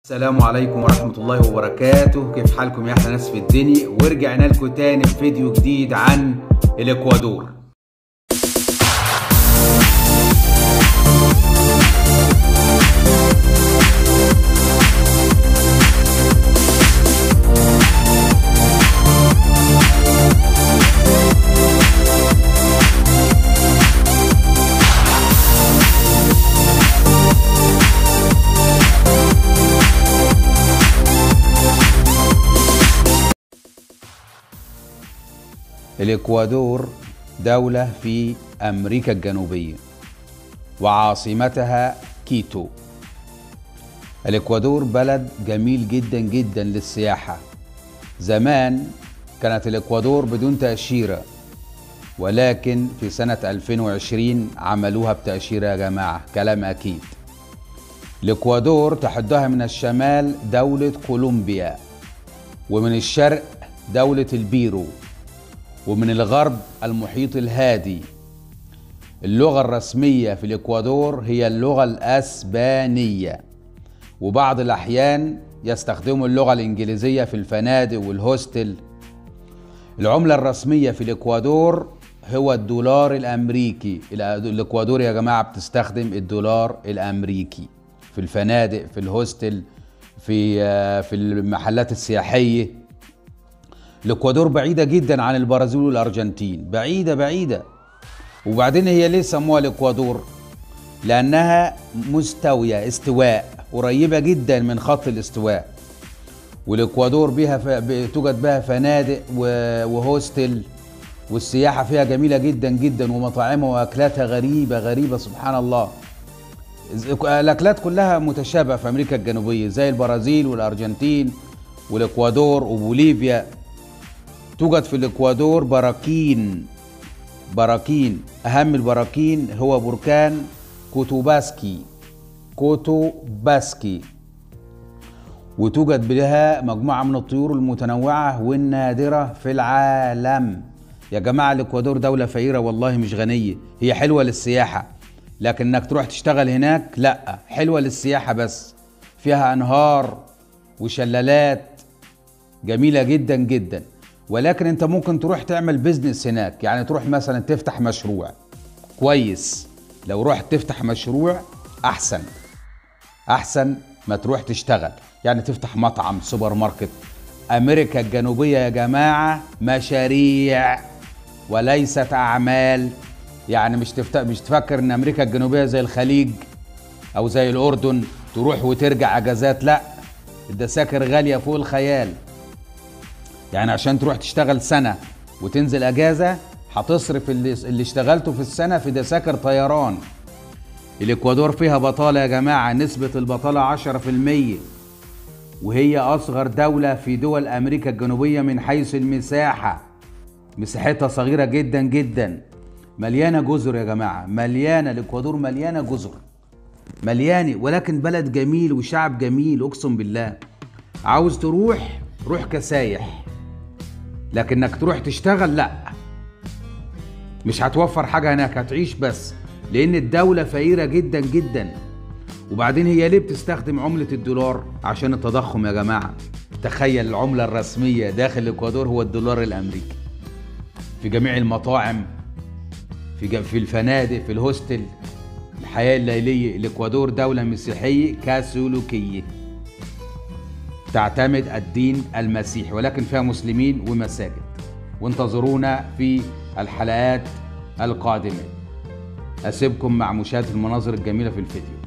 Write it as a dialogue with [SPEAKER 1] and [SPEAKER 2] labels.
[SPEAKER 1] السلام عليكم ورحمة الله وبركاته كيف حالكم يا أحلى ناس في الدنيا ورجعنا لكم تاني في فيديو جديد عن الإكوادور الإكوادور دولة في أمريكا الجنوبية وعاصمتها كيتو الإكوادور بلد جميل جدا جدا للسياحة زمان كانت الإكوادور بدون تأشيرة ولكن في سنة 2020 عملوها بتأشيرة يا جماعة كلام أكيد الإكوادور تحدها من الشمال دولة كولومبيا ومن الشرق دولة البيرو ومن الغرب المحيط الهادي اللغة الرسمية في الإكوادور هي اللغة الأسبانية وبعض الأحيان يستخدموا اللغة الإنجليزية في الفنادق والهوستل العملة الرسمية في الإكوادور هو الدولار الأمريكي الإكوادور يا جماعة بتستخدم الدولار الأمريكي في الفنادق في الهوستل في في المحلات السياحيه الاكوادور بعيده جدا عن البرازيل والارجنتين بعيده بعيده وبعدين هي ليه سموها الاكوادور لانها مستويه استواء قريبه جدا من خط الاستواء والاكوادور بها ف... توجد بها فنادق و... وهوستل والسياحه فيها جميله جدا جدا ومطاعمها واكلاتها غريبه غريبه سبحان الله الاكلات كلها متشابهه في امريكا الجنوبيه زي البرازيل والارجنتين والاكوادور وبوليفيا توجد في الاكوادور براكين براكين اهم البراكين هو بركان كوتوباسكي كوتوباسكي وتوجد بها مجموعه من الطيور المتنوعه والنادره في العالم يا جماعه الاكوادور دوله فقيره والله مش غنيه هي حلوه للسياحه لكن انك تروح تشتغل هناك لا حلوه للسياحه بس فيها انهار وشلالات جميله جدا جدا ولكن انت ممكن تروح تعمل بيزنس هناك يعني تروح مثلا تفتح مشروع كويس لو رحت تفتح مشروع احسن احسن ما تروح تشتغل يعني تفتح مطعم سوبر ماركت امريكا الجنوبيه يا جماعه مشاريع وليست اعمال يعني مش تفت... مش تفكر ان امريكا الجنوبيه زي الخليج او زي الاردن تروح وترجع اجازات لا الدساكر غاليه فوق الخيال يعني عشان تروح تشتغل سنه وتنزل اجازه هتصرف اللي, اللي اشتغلته في السنه في دساكر طيران الاكوادور فيها بطاله يا جماعه نسبه البطاله 10% وهي اصغر دوله في دول امريكا الجنوبيه من حيث المساحه مساحتها صغيره جدا جدا مليانه جزر يا جماعه مليانه الاكوادور مليانه جزر مليانه ولكن بلد جميل وشعب جميل اقسم بالله عاوز تروح روح كسايح لكن انك تروح تشتغل لا مش هتوفر حاجه هناك هتعيش بس لان الدوله فقيره جدا جدا وبعدين هي ليه بتستخدم عمله الدولار عشان التضخم يا جماعه تخيل العمله الرسميه داخل الاكوادور هو الدولار الامريكي في جميع المطاعم في في الفنادق في الهوستل الحياه الليليه الاكوادور دوله مسيحيه كاثوليكيه تعتمد الدين المسيحي ولكن فيها مسلمين ومساجد وانتظرونا في الحلقات القادمه اسيبكم مع مشاهده المناظر الجميله في الفيديو